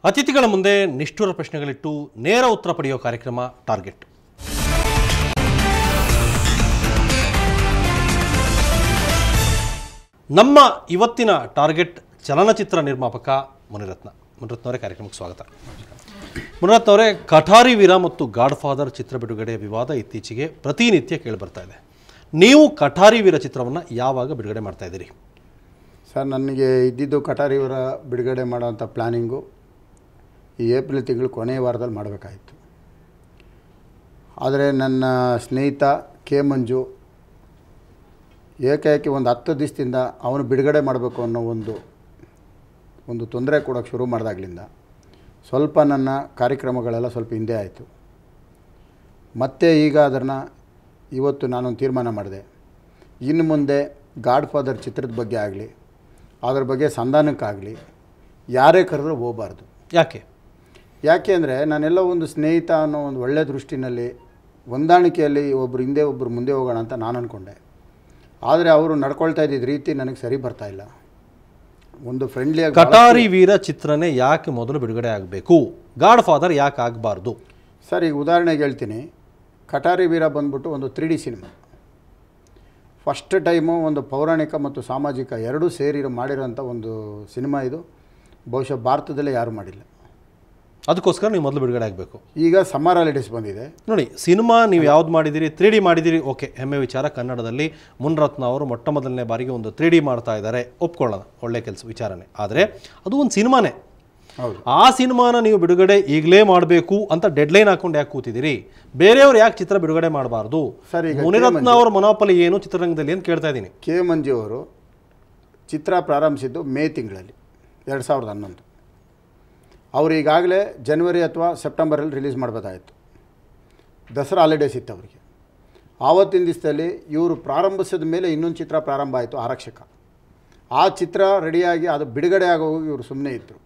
ಅತಿಥಿಗಳ ಮುಂದೆ ನಿಷ್ಠುರ ಪ್ರಶ್ನೆಗಳಿಟ್ಟು ನೇರ ಉತ್ತರ ಪಡೆಯುವ ಕಾರ್ಯಕ್ರಮ ಟಾರ್ಗೆಟ್ ನಮ್ಮ ಇವತ್ತಿನ ಟಾರ್ಗೆಟ್ ಚಲನಚಿತ್ರ ನಿರ್ಮಾಪಕ ಮುನಿರತ್ನ ಮುನಿರತ್ನ ಅವರೇ ಕಾರ್ಯಕ್ರಮಕ್ಕೆ ಸ್ವಾಗತ ಮುನಿರತ್ನ ಅವರೇ ಕಠಾರಿ ವೀರ ಮತ್ತು ಗಾಡ್ ಫಾದರ್ ಚಿತ್ರ ಬಿಡುಗಡೆ ವಿವಾದ ಇತ್ತೀಚೆಗೆ ಪ್ರತಿನಿತ್ಯ ಕೇಳಿಬರ್ತಾ ಇದೆ ನೀವು ಕಠಾರಿ ವೀರ ಚಿತ್ರವನ್ನು ಯಾವಾಗ ಬಿಡುಗಡೆ ಮಾಡ್ತಾ ಇದ್ದೀರಿ ಸರ್ ನನಗೆ ಇದ್ದಿದ್ದು ಕಟಾರಿಯವರ ಬಿಡುಗಡೆ ಮಾಡೋವಂಥ ಪ್ಲ್ಯಾನಿಂಗು ಈ ಏಪ್ರಿಲ್ ತಿಂಗಳು ಕೊನೆಯ ವಾರದಲ್ಲಿ ಮಾಡಬೇಕಾಯಿತು ಆದರೆ ನನ್ನ ಸ್ನೇಹಿತ ಕೆ ಮಂಜು ಏಕಾಏಕಿ ಒಂದು ಹತ್ತು ದಿವಸದಿಂದ ಅವನು ಬಿಡುಗಡೆ ಮಾಡಬೇಕು ಅನ್ನೋ ಒಂದು ಒಂದು ತೊಂದರೆ ಕೊಡೋಕ್ಕೆ ಶುರು ಮಾಡಿದಾಗಲಿಂದ ಸ್ವಲ್ಪ ನನ್ನ ಕಾರ್ಯಕ್ರಮಗಳೆಲ್ಲ ಸ್ವಲ್ಪ ಹಿಂದೆ ಆಯಿತು ಮತ್ತೆ ಈಗ ಅದನ್ನು ಇವತ್ತು ನಾನೊಂದು ತೀರ್ಮಾನ ಮಾಡಿದೆ ಇನ್ನು ಮುಂದೆ ಗಾಡ್ ಫಾದರ್ ಚಿತ್ರದ ಬಗ್ಗೆ ಆಗಲಿ ಅದ್ರ ಬಗ್ಗೆ ಸಂಧಾನಕ್ಕಾಗಲಿ ಯಾರೇ ಕರೆದ್ರೂ ಹೋಗಬಾರ್ದು ಯಾಕೆ ಯಾಕೆ ಅಂದರೆ ನಾನೆಲ್ಲ ಒಂದು ಸ್ನೇಹಿತ ಅನ್ನೋ ಒಂದು ಒಳ್ಳೆಯ ದೃಷ್ಟಿನಲ್ಲಿ ಹೊಂದಾಣಿಕೆಯಲ್ಲಿ ಒಬ್ಬರು ಹಿಂದೆ ಒಬ್ಬರು ಮುಂದೆ ಹೋಗೋಣ ಅಂತ ನಾನು ಅಂದ್ಕೊಂಡೆ ಆದರೆ ಅವರು ನಡ್ಕೊಳ್ತಾ ಇದ್ದಿದ್ದ ರೀತಿ ನನಗೆ ಸರಿ ಬರ್ತಾ ಇಲ್ಲ ಒಂದು ಫ್ರೆಂಡ್ಲಿಯಾಗಿ ಕಟಾರಿ ವೀರ ಚಿತ್ರನೇ ಯಾಕೆ ಮೊದಲು ಬಿಡುಗಡೆ ಆಗಬೇಕು ಗಾಡ್ ಫಾದರ್ ಯಾಕೆ ಆಗಬಾರ್ದು ಸರ್ ಈಗ ಉದಾಹರಣೆಗೆ ಹೇಳ್ತೀನಿ ಕಟಾರಿ ವೀರ ಬಂದ್ಬಿಟ್ಟು ಒಂದು three D cinema first time ಒಂದು ಪೌರಾಣಿಕ ಮತ್ತು ಸಾಮಾಜಿಕ ಎರಡೂ ಸೇರಿ ಮಾಡಿರೋಂಥ ಒಂದು ಸಿನಿಮಾ ಇದು ಬಹುಶಃ ಭಾರತದಲ್ಲೇ ಯಾರೂ ಮಾಡಿಲ್ಲ ಅದಕ್ಕೋಸ್ಕರ ನೀವು ಮೊದಲು ಬಿಡುಗಡೆ ಆಗಬೇಕು ಈಗ ಸಮ್ಮರ್ ಹಾಲಿಡೇಸ್ ಬಂದಿದೆ ನೋಡಿ ಸಿನಿಮಾ ನೀವು ಯಾವ್ದು ಮಾಡಿದಿರಿ ತ್ರೀ ಡಿ ಮಾಡಿದಿರಿ ಓಕೆ ಹೆಮ್ಮೆ ವಿಚಾರ ಕನ್ನಡದಲ್ಲಿ ಮುನ್ರತ್ನ ಅವರು ಮೊಟ್ಟ ಮೊದಲನೇ ಬಾರಿಗೆ ಒಂದು ತ್ರೀ ಡಿ ಮಾಡ್ತಾ ಇದ್ದಾರೆ ಒಪ್ಕೊಳ್ಳೋಣ ಒಳ್ಳೆ ಕೆಲಸ ವಿಚಾರನೆ ಆದರೆ ಅದು ಒಂದು ಸಿನಿಮಾನೇ ಹೌದು ಆ ಸಿನಿಮಾನ ನೀವು ಬಿಡುಗಡೆ ಈಗಲೇ ಮಾಡಬೇಕು ಅಂತ ಡೆಡ್ಲೈನ್ ಹಾಕೊಂಡು ಯಾಕೆ ಕೂತಿದ್ದೀರಿ ಬೇರೆಯವ್ರು ಯಾಕೆ ಚಿತ್ರ ಬಿಡುಗಡೆ ಮಾಡಬಾರ್ದು ಸರ್ ಈಗ ಮುನಿರತ್ನ ಅವರ ಮನೋಪಲಿ ಏನು ಚಿತ್ರರಂಗದಲ್ಲಿ ಅಂತ ಕೇಳ್ತಾ ಇದ್ದೀನಿ ಕೆ ಮಂಜು ಅವರು ಚಿತ್ರ ಪ್ರಾರಂಭಿಸಿದ್ದು ಮೇ ತಿಂಗಳಲ್ಲಿ ಎರಡು ಸಾವಿರದ ಹನ್ನೊಂದು ಅವರು ಈಗಾಗಲೇ ಜನವರಿ ಅಥವಾ ಸೆಪ್ಟೆಂಬರಲ್ಲಿ ರಿಲೀಸ್ ಮಾಡಬೇಕಾಯಿತು ದಸರಾ ಹಾಲಿಡೇಸ್ ಇತ್ತು ಅವರಿಗೆ ಆವತ್ತಿನ ದಿವಸದಲ್ಲಿ ಇವರು ಪ್ರಾರಂಭಿಸಿದ ಮೇಲೆ ಇನ್ನೊಂದು ಚಿತ್ರ ಪ್ರಾರಂಭ ಆಯಿತು ಆರಕ್ಷಕ ಆ ಚಿತ್ರ ರೆಡಿಯಾಗಿ ಅದು ಬಿಡುಗಡೆ ಆಗೋಗಿ ಇವರು ಸುಮ್ಮನೆ ಇದ್ದರು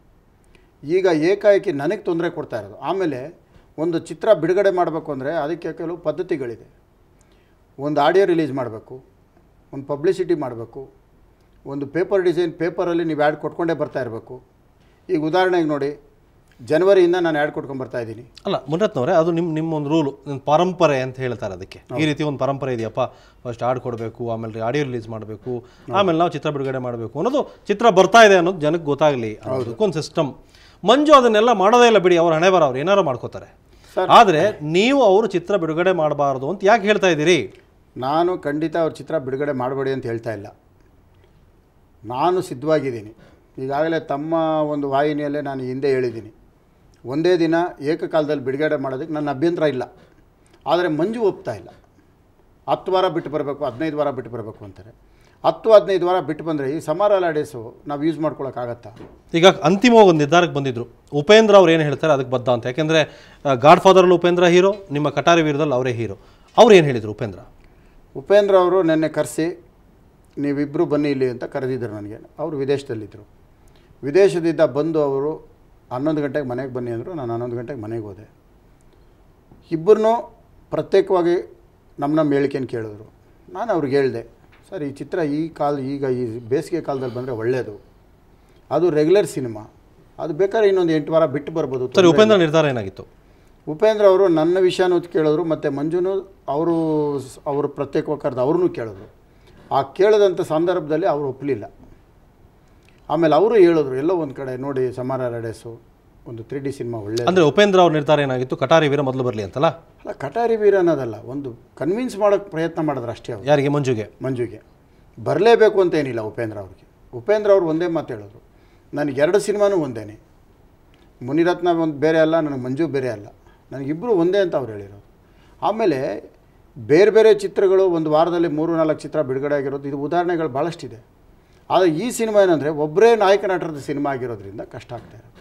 ಈಗ ಏಕಾಏಕಿ ನನಗೆ ತೊಂದರೆ ಕೊಡ್ತಾ ಇರೋದು ಆಮೇಲೆ ಒಂದು ಚಿತ್ರ ಬಿಡುಗಡೆ ಮಾಡಬೇಕು ಅಂದರೆ ಅದಕ್ಕೆ ಕೆಲವು ಪದ್ಧತಿಗಳಿದೆ ಒಂದು ಆಡಿಯೋ ರಿಲೀಸ್ ಮಾಡಬೇಕು ಒಂದು ಪಬ್ಲಿಸಿಟಿ ಮಾಡಬೇಕು ಒಂದು ಪೇಪರ್ ಡಿಸೈನ್ ಪೇಪರಲ್ಲಿ ನೀವು ಆ್ಯಡ್ ಕೊಟ್ಕೊಂಡೇ ಬರ್ತಾ ಇರಬೇಕು ಈಗ ಉದಾಹರಣೆಗೆ ನೋಡಿ ಜನವರಿಯಿಂದ ನಾನು ಆ್ಯಡ್ ಕೊಟ್ಕೊಂಡು ಬರ್ತಾ ಇದ್ದೀನಿ ಅಲ್ಲ ಮುನಿರತ್ನವರೇ ಅದು ನಿಮ್ಮ ನಿಮ್ಮ ಒಂದು ರೂಲು ಪರಂಪರೆ ಅಂತ ಹೇಳ್ತಾರೆ ಅದಕ್ಕೆ ಈ ರೀತಿ ಒಂದು ಪರಂಪರೆ ಇದೆಯಪ್ಪ ಫಸ್ಟ್ ಹಾಡು ಕೊಡಬೇಕು ಆಮೇಲೆ ಆಡಿಯೋ ರಿಲೀಸ್ ಮಾಡಬೇಕು ಆಮೇಲೆ ನಾವು ಚಿತ್ರ ಬಿಡುಗಡೆ ಮಾಡಬೇಕು ಅನ್ನೋದು ಚಿತ್ರ ಬರ್ತಾ ಇದೆ ಅನ್ನೋದು ಜನಕ್ಕೆ ಗೊತ್ತಾಗಲಿ ಅದಕ್ಕೊಂದು ಸಿಸ್ಟಮ್ ಮಂಜು ಅದನ್ನೆಲ್ಲ ಮಾಡೋದೇ ಇಲ್ಲ ಬಿಡಿ ಅವ್ರ ಹಣೆ ಬರ ಅವ್ರು ಏನಾರು ಮಾಡ್ಕೋತಾರೆ ಸರ್. ಆದರೆ ನೀವು ಅವರು ಚಿತ್ರ ಬಿಡುಗಡೆ ಮಾಡಬಾರ್ದು ಅಂತ ಯಾಕೆ ಹೇಳ್ತಾ ಇದ್ದೀರಿ ನಾನು ಖಂಡಿತ ಅವ್ರ ಚಿತ್ರ ಬಿಡುಗಡೆ ಮಾಡಬೇಡಿ ಅಂತ ಹೇಳ್ತಾ ಇಲ್ಲ ನಾನು ಸಿದ್ಧವಾಗಿದ್ದೀನಿ ಈಗಾಗಲೇ ತಮ್ಮ ಒಂದು ವಾಹಿನಿಯಲ್ಲೇ ನಾನು ಹಿಂದೆ ಹೇಳಿದ್ದೀನಿ ಒಂದೇ ದಿನ ಏಕಕಾಲದಲ್ಲಿ ಬಿಡುಗಡೆ ಮಾಡೋದಕ್ಕೆ ನನ್ನ ಅಭ್ಯಂತರ ಇಲ್ಲ ಆದರೆ ಮಂಜು ಒಪ್ತಾ ಇಲ್ಲ ಹತ್ತು ವಾರ ಬಿಟ್ಟು ಬರಬೇಕು ಹದಿನೈದು ವಾರ ಬಿಟ್ಟು ಬರಬೇಕು ಅಂತಾರೆ ಹತ್ತು ಹದಿನೈದು ವಾರ ಬಿಟ್ಟು ಬಂದರೆ ಈ ಸಮಾರ ಲಾಡೇಸು ನಾವು ಯೂಸ್ ಮಾಡ್ಕೊಳಕ್ಕಾಗತ್ತಾ ಈಗ ಅಂತಿಮವಾಗಿ ಒಂದು ನಿರ್ಧಾರಕ್ಕೆ ಬಂದಿದ್ರು ಉಪೇಂದ್ರ ಅವ್ರು ಏನು ಹೇಳ್ತಾರೆ ಅದಕ್ಕೆ ಬದ್ಧ ಅಂತ ಯಾಕೆಂದರೆ ಗಾಡ್ ಫಾದರಲ್ಲಿ ಉಪೇಂದ್ರ ಹೀರೋ ನಿಮ್ಮ ಕಟಾರಿ ವೀರದಲ್ಲಿ ಅವರೇ ಹೀರೋ ಅವ್ರು ಏನು ಹೇಳಿದರು ಉಪೇಂದ್ರ ಉಪೇಂದ್ರ ಅವರು ನೆನ್ನೆ ಕರೆಸಿ ನೀವಿಬ್ಬರು ಬನ್ನಿ ಇಲ್ಲಿ ಅಂತ ಕರೆದಿದ್ದರು ನನಗೆ ಅವರು ವಿದೇಶದಲ್ಲಿದ್ದರು ವಿದೇಶದಿಂದ ಬಂದು ಅವರು ಹನ್ನೊಂದು ಗಂಟೆಗೆ ಮನೆಗೆ ಬನ್ನಿ ಅಂದರು ನಾನು ಹನ್ನೊಂದು ಗಂಟೆಗೆ ಮನೆಗೆ ಹೋದೆ ಇಬ್ಬರನ್ನೂ ಪ್ರತ್ಯೇಕವಾಗಿ ನಮ್ಮ ನಮ್ಮ ಹೇಳಿಕೆಯನ್ನು ಕೇಳಿದ್ರು ನಾನು ಅವ್ರಿಗೆ ಹೇಳಿದೆ ಸರ್ ಈ ಚಿತ್ರ ಈ ಕಾಲ ಈಗ ಈ ಬೇಸಿಗೆ ಕಾಲದಲ್ಲಿ ಬಂದರೆ ಒಳ್ಳೆಯದು ಅದು ರೆಗ್ಯುಲರ್ ಸಿನಿಮಾ ಅದು ಬೇಕಾದ್ರೆ ಇನ್ನೊಂದು ಎಂಟು ವಾರ ಬಿಟ್ಟು ಬರ್ಬೋದು ಸರಿ ಉಪೇಂದ್ರ ನಿರ್ಧಾರ ಏನಾಗಿತ್ತು ಉಪೇಂದ್ರ ಅವರು ನನ್ನ ವಿಷಯನೂ ಕೇಳಿದ್ರು ಮತ್ತು ಮಂಜುನು ಅವರು ಸ್- ಅವರು ಪ್ರತ್ಯೇಕವಾಗಿ ಕರೆದು ಅವ್ರನ್ನೂ ಕೇಳಿದ್ರು ಆ ಕೇಳಿದಂಥ ಸಂದರ್ಭದಲ್ಲಿ ಅವರು ಒಪ್ಪಲಿಲ್ಲ ಆಮೇಲೆ ಅವರು ಹೇಳಿದ್ರು ಎಲ್ಲೋ ಒಂದು ಕಡೆ ನೋಡಿ ಸಮಾರ ರಡೇಸು ಒಂದು ತ್ರೀ ಡಿ ಸಿನಿಮಾ ಒಳ್ಳೆ ಅಂದರೆ ಉಪೇಂದ್ರ ಅವ್ರ ನಿರ್ಧಾರ ಏನಾಗಿತ್ತು ಕಟಾರಿ ವೀರ ಮೊದಲು ಬರಲಿ ಅಂತಲ್ಲ ಅಲ್ಲ ಕಟಾರಿ ವೀರ ಅನ್ನೋದಲ್ಲ ಒಂದು ಕನ್ವಿನ್ಸ್ ಮಾಡೋಕ್ಕೆ ಪ್ರಯತ್ನ ಮಾಡಿದ್ರು ಅಷ್ಟೇ ಅವರು ಯಾರಿಗೆ ಮಂಜುಗೆ ಮಂಜುಗೆ ಬರಲೇಬೇಕು ಅಂತ ಏನಿಲ್ಲ ಉಪೇಂದ್ರ ಅವ್ರಿಗೆ ಉಪೇಂದ್ರ ಅವರು ಒಂದೇ ಮಾತು ಹೇಳಿದ್ರು ನನಗೆ ಎರಡು ಸಿನಿಮಾನೂ ಒಂದೇನೆ ಮುನಿರತ್ನ ಒಂದು ಬೇರೆ ಅಲ್ಲ ನನಗೆ ಮಂಜು ಬೇರೆ ಅಲ್ಲ ನನಗಿಬ್ಬರು ಒಂದೇ ಅಂತ ಅವ್ರು ಹೇಳಿರೋದು ಆಮೇಲೆ ಬೇರೆ ಬೇರೆ ಚಿತ್ರಗಳು ಒಂದು ವಾರದಲ್ಲಿ ಮೂರು ನಾಲ್ಕು ಚಿತ್ರ ಬಿಡುಗಡೆ ಆಗಿರೋದು ಇದು ಉದಾಹರಣೆಗಳು ಭಾಳಷ್ಟಿದೆ ಆದರೆ ಈ ಸಿನಿಮಾ ಏನಂದರೆ ಒಬ್ಬರೇ ನಾಯಕ ನಟರದ ಸಿನಿಮಾ ಆಗಿರೋದ್ರಿಂದ ಕಷ್ಟ ಆಗ್ತಾ ಇರೋದು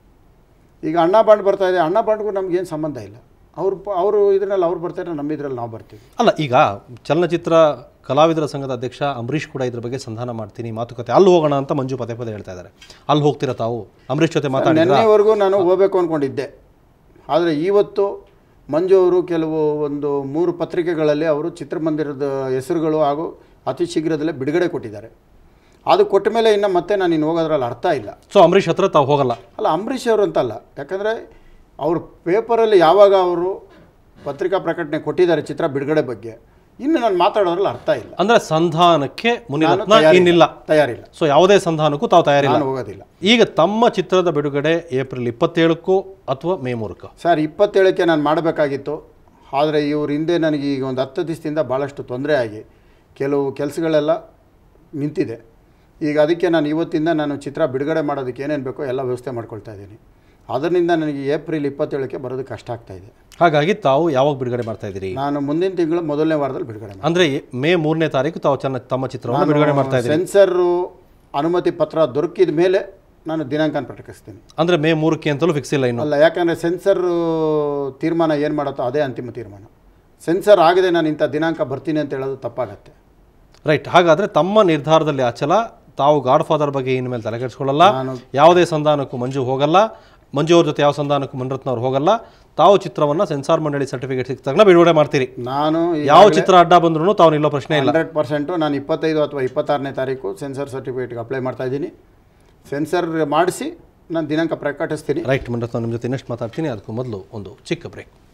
ಈಗ ಅಣ್ಣ ಬಾಂಡ್ ಬರ್ತಾ ಇದೆ ಅಣ್ಣ ಬಾಂಡ್ಗೂ ನಮಗೇನು ಸಂಬಂಧ ಇಲ್ಲ ಅವ್ರು ಪ- ಅವರು ಇದರಲ್ಲಿ ಅವ್ರು ಬರ್ತಾರೆ ನಮ್ಮ ಇದರಲ್ಲಿ ನಾವು ಬರ್ತೀವಿ ಅಲ್ಲ ಈಗ ಚಲನಚಿತ್ರ ಕಲಾವಿದರ ಸಂಘದ ಅಧ್ಯಕ್ಷ ಅಂಬರೀಷ್ ಕೂಡ ಇದ್ರ ಬಗ್ಗೆ ಸಂಧಾನ ಮಾಡ್ತೀನಿ ಮಾತುಕತೆ ಅಲ್ಲಿ ಹೋಗೋಣ ಅಂತ ಮಂಜು ಪದೇ ಪದೇ ಹೇಳ್ತಾ ಇದ್ದಾರೆ ಅಲ್ಲಿ ಹೋಗ್ತೀರಾ ತಾವು ಅಂಬರೀಷ್ ಜೊತೆ ಮಾತಾಡಿ ನಿನ್ನೆವರೆಗೂ ನಾನು ಹೋಗಬೇಕು ಅಂದ್ಕೊಂಡಿದ್ದೆ ಆದರೆ ಇವತ್ತು ಮಂಜು ಅವರು ಕೆಲವು ಒಂದು ಮೂರು ಪತ್ರಿಕೆಗಳಲ್ಲಿ ಅವರು ಚಿತ್ರಮಂದಿರದ ಹೆಸರುಗಳು ಹಾಗೂ ಅತಿ ಶೀಘ್ರದಲ್ಲೇ ಬಿಡುಗಡೆ ಕೊಟ್ಟಿದ್ದಾರೆ ಅದು ಕೊಟ್ಟ ಮೇಲೆ ಇನ್ನು ಮತ್ತೆ ನಾನು ಇನ್ನು ಹೋಗೋದ್ರಲ್ಲಿ ಅರ್ಥ ಇಲ್ಲ ಸೊ ಅಂಬರೀಷ್ ಹತ್ರ ತಾವು ಹೋಗಲ್ಲ ಅಲ್ಲ ಅಂಬರೀಷ್ ಅವರು ಅಂತಲ್ಲ ಯಾಕಂದರೆ ಅವರು ಪೇಪರಲ್ಲಿ ಯಾವಾಗ ಅವರು ಪತ್ರಿಕಾ ಪ್ರಕಟಣೆ ಕೊಟ್ಟಿದ್ದಾರೆ ಚಿತ್ರ ಬಿಡುಗಡೆ ಬಗ್ಗೆ ಇನ್ನು ನಾನು ಮಾತಾಡೋದ್ರಲ್ಲಿ ಅರ್ಥ ಇಲ್ಲ ಅಂದ್ರೆ ಸಂಧಾನಕ್ಕೆ ನಾನು ಮುನಿರತ್ನ ತಯಾರಿಲ್ಲ. ಇನ್ನಿಲ್ಲ ತಯಾರಿಲ್ಲ ಸೊ ಯಾವುದೇ ಸಂಧಾನಕ್ಕೂ ತಾವು ತಯಾರಿಲ್ಲ ನಾನು ಹೋಗೋದಿಲ್ಲ ಈಗ ತಮ್ಮ ಚಿತ್ರದ ಬಿಡುಗಡೆ ಏಪ್ರಿಲ್ ಇಪ್ಪತ್ತೇಳಕ್ಕೂ ಅಥವಾ ಮೇ ಮೂರಕ್ಕೂ ಸರ್ ಇಪ್ಪತ್ತೇಳಕ್ಕೆ ನಾನು ಮಾಡಬೇಕಾಗಿತ್ತು ಆದರೆ ಇವ್ರ ಹಿಂದೆ ನನಗೆ ಈಗ ಒಂದು ಹತ್ತು ದಿವಸದಿಂದ ಭಾಳಷ್ಟು ತೊಂದರೆ ಆಗಿ ಕೆಲವು ಕೆಲಸಗಳೆಲ್ಲ ನಿಂತಿದೆ ಈಗ ಅದಕ್ಕೆ ನಾನು ಇವತ್ತಿಂದ ನಾನು ಚಿತ್ರ ಬಿಡುಗಡೆ ಮಾಡೋದಕ್ಕೆ ಏನೇನು ಬೇಕೋ ಎಲ್ಲ ವ್ಯವಸ್ಥೆ ಮಾಡ್ಕೊಳ್ತಾ ಇದ್ದೀನಿ ಅದರಿಂದ ನನಗೆ ಏಪ್ರಿಲ್ ಇಪ್ಪತ್ತೇಳಕ್ಕೆ ಬರೋದಕ್ಕೆ ಕಷ್ಟ ಆಗ್ತಾ ಇದೆ ಹಾಗಾಗಿ ತಾವು ಯಾವಾಗ ಬಿಡುಗಡೆ ಮಾಡ್ತಾ ಇದ್ದೀರಿ ನಾನು ಮುಂದಿನ ತಿಂಗಳು ಮೊದಲನೇ ವಾರದಲ್ಲಿ ಬಿಡುಗಡೆ ಮಾಡ್ತೀನಿ. ಅಂದ್ರೆ ಮೇ ಮೂರನೇ ತಾರೀಕು ತಾವು ಚೆನ್ನ ತಮ್ಮ ಚಿತ್ರವನ್ನು ಬಿಡುಗಡೆ ಮಾಡ್ತಾ ಇದ್ದೀರಿ ಸೆನ್ಸರು ಅನುಮತಿ ಪತ್ರ ದೊರಕಿದ ಮೇಲೆ ನಾನು ದಿನಾಂಕನ ಪ್ರಕಟಿಸ್ತೀನಿ ಅಂದ್ರೆ ಮೇ ಮೂರಕ್ಕೆ ಅಂತಲೂ ಫಿಕ್ಸ್ ಇಲ್ಲ ಇನ್ನು ಅಲ್ಲ ಯಾಕಂದರೆ ಸೆನ್ಸರ್ ತೀರ್ಮಾನ ಏನು ಮಾಡುತ್ತೋ ಅದೇ ಅಂತಿಮ ತೀರ್ಮಾನ ಸೆನ್ಸರ್ ಆಗದೆ ನಾನು ಇಂಥ ದಿನಾಂಕ ಬರ್ತೀನಿ ಅಂತ ಹೇಳೋದು ತಪ್ಪಾಗತ್ತೆ ರೈಟ್ ಹಾಗಾದ್ರೆ ತಮ್ಮ ನಿರ್ಧಾರದಲ್ಲಿ ಅಚಲ ತಾವು ಗಾಡ್ ಫಾದರ್ ಬಗ್ಗೆ ಇನ್ಮೇಲೆ ತಲೆಕೆಡಿಸ್ಕೊಳ್ಳಲ್ಲ ನಾನು ಯಾವುದೇ ಸಂಧಾನಕ್ಕೂ ಮಂಜು ಹೋಗಲ್ಲ ಮಂಜು ಅವ್ರ ಜೊತೆ ಯಾವ ಸಂಧಾನಕ್ಕೂ ಮನರತ್ನ ಅವ್ರು ಹೋಗಲ್ಲ ತಾವು ಚಿತ್ರವನ್ನ ಸೆನ್ಸಾರ್ ಮಂಡಳಿ ಸರ್ಟಿಫಿಕೇಟ್ ಸಿಕ್ಕ ತಕ್ಷಣ ಬಿಡುಗಡೆ ಮಾಡ್ತೀರಿ ನಾನು ಯಾವ ಚಿತ್ರ ಅಡ್ಡ ಬಂದ್ರೂ ತಾವು ನಿಲ್ಲೋ ಪ್ರಶ್ನೆ ಇಲ್ಲ ಹಂಡ್ರೆಡ್ ಪರ್ಸೆಂಟು ನಾನು ಇಪ್ಪತ್ತೈದು ಅಥವಾ ಇಪ್ಪತ್ತಾರನೇ ತಾರೀಕು ಸೆನ್ಸರ್ ಸರ್ಟಿಫಿಕೇಟ್ಗೆ ಅಪ್ಲೈ ಮಾಡ್ತಾ ಇದ್ದೀನಿ ಸೆನ್ಸರ್ ಮಾಡಿಸಿ ನಾನು ದಿನಾಂಕ ಪ್ರಕಟಿಸ್ತೀನಿ ರೈಟ್ ಮನರತ್ನ ನಿಮ್ಮ ಜೊತೆ ಇನ್ನಷ್ಟು ಮಾತಾಡ್ತೀನಿ ಅದಕ್ಕೂ ಮೊದಲು ಒಂದು ಚಿಕ್ಕ ಬ್ರೇಕ್